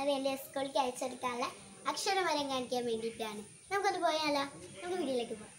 അത് എൻ്റെ സ്കൂളിലേക്ക് അയച്ചെടുക്കാനുള്ള അക്ഷരമരം കാണിക്കാൻ വേണ്ടിയിട്ടാണ് നമുക്കത് പോയാലോ നമുക്ക് വീട്ടിലേക്ക് പോകാം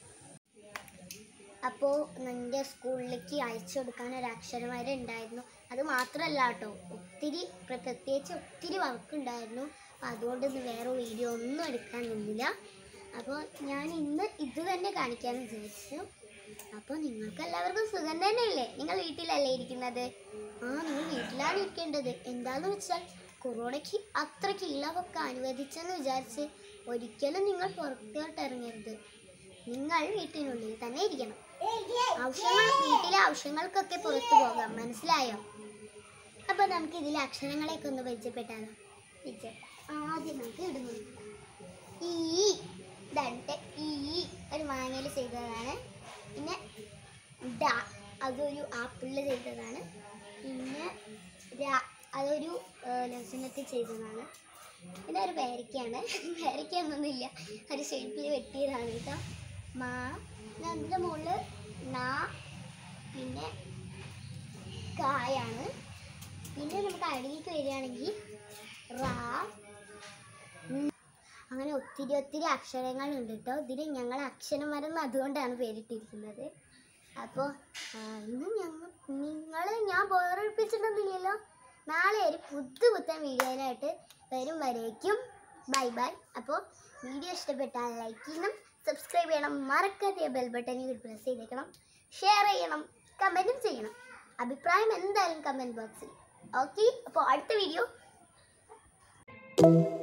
അപ്പോൾ എൻ്റെ സ്കൂളിലേക്ക് അയച്ചു കൊടുക്കാൻ ഒരു അക്ഷരമരം ഉണ്ടായിരുന്നു അത് മാത്രമല്ല കേട്ടോ ഒത്തിരി പ്ര- പ്രത്യേകിച്ച് ഒത്തിരി വർക്ക് ഉണ്ടായിരുന്നു അപ്പോൾ അതുകൊണ്ട് ഇന്ന് വേറെ വീഡിയോ ഒന്നും എടുക്കാൻ നിന്നില്ല അപ്പോൾ ഞാൻ ഇന്ന് ഇത് തന്നെ കാണിക്കാമെന്ന് വിചാരിച്ചു അപ്പോൾ നിങ്ങൾക്ക് എല്ലാവർക്കും സുഖം തന്നെയല്ലേ നിങ്ങൾ വീട്ടിലല്ലേ ഇരിക്കുന്നത് ആ നിങ്ങൾ വീട്ടിലാണ് ഇരിക്കേണ്ടത് എന്താണെന്ന് വെച്ചാൽ കൊറോണയ്ക്ക് അത്രയ്ക്ക് ഇളവൊക്കെ അനുവദിച്ചെന്ന് വിചാരിച്ച് ഒരിക്കലും നിങ്ങൾ പുറത്തോട്ട് ഇറങ്ങരുത് നിങ്ങൾ വീട്ടിനുള്ളിൽ തന്നെ ഇരിക്കണം ആവശ്യങ്ങൾ വീട്ടിലെ ആവശ്യങ്ങൾക്കൊക്കെ പുറത്തു പോകാം മനസ്സിലായോ അപ്പൊ നമുക്ക് ഇതിലെ അക്ഷരങ്ങളെയൊക്കെ ഒന്ന് പരിചയപ്പെട്ടാലോ പരിചയപ്പെടാം. ആദ്യം നമുക്ക് ഇടുന്നു ഈ ദണ്ട് ഈ ഒരു മാങ്ങയിൽ ചെയ്തതാണ് പിന്നെ ഡ അതൊരു ആപ്പിളിൽ ചെയ്തതാണ് പിന്നെ ര അതൊരു ലസനത്തിൽ ചെയ്തതാണ് പിന്നെ ഒരു പേരയ്ക്കാണ് പേരയ്ക്കൊന്നൊന്നുമില്ല ഒരു ഷേപ്പിൽ വെട്ടിയതാണ് കേട്ടോ മാ പിന്നെ അതിൻ്റെ മുകളിൽ നാ പിന്നെ കായാണ് പിന്നെ നമുക്ക് അടിയിലേക്ക് വരികയാണെങ്കിൽ റാ ഉം. അങ്ങനെ ഒത്തിരി ഒത്തിരി അക്ഷരങ്ങളുണ്ട് കേട്ടോ ഇതിന് ഞങ്ങൾ അക്ഷരമരം എന്ന് അതുകൊണ്ടാണ് പേരിട്ടിരിക്കുന്നത് അപ്പോൾ ഇന്ന് ഞങ്ങൾ നിങ്ങൾ ഞാൻ ബോറടിപ്പിച്ചിട്ടൊന്നുമില്ലല്ലോ നാളെ ഒരു പുതു പുത്തൻ വീഡിയോയിലായിട്ട് വരും വരേക്കും ബൈ ബൈ അപ്പോൾ വീഡിയോ ഇഷ്ടപ്പെട്ടാൽ ലൈക്ക് ചെയ്യണം സബ്സ്ക്രൈബ് ചെയ്യണം മറക്കാതെ ബെൽ ബട്ടണിൽ പ്രസ് ചെയ്തേക്കണം ഷെയർ ചെയ്യണം കമൻറ്റും ചെയ്യണം അഭിപ്രായം എന്തായാലും കമൻറ്റ് ബോക്സിൽ ഓക്കെ അപ്പോൾ അടുത്ത വീഡിയോ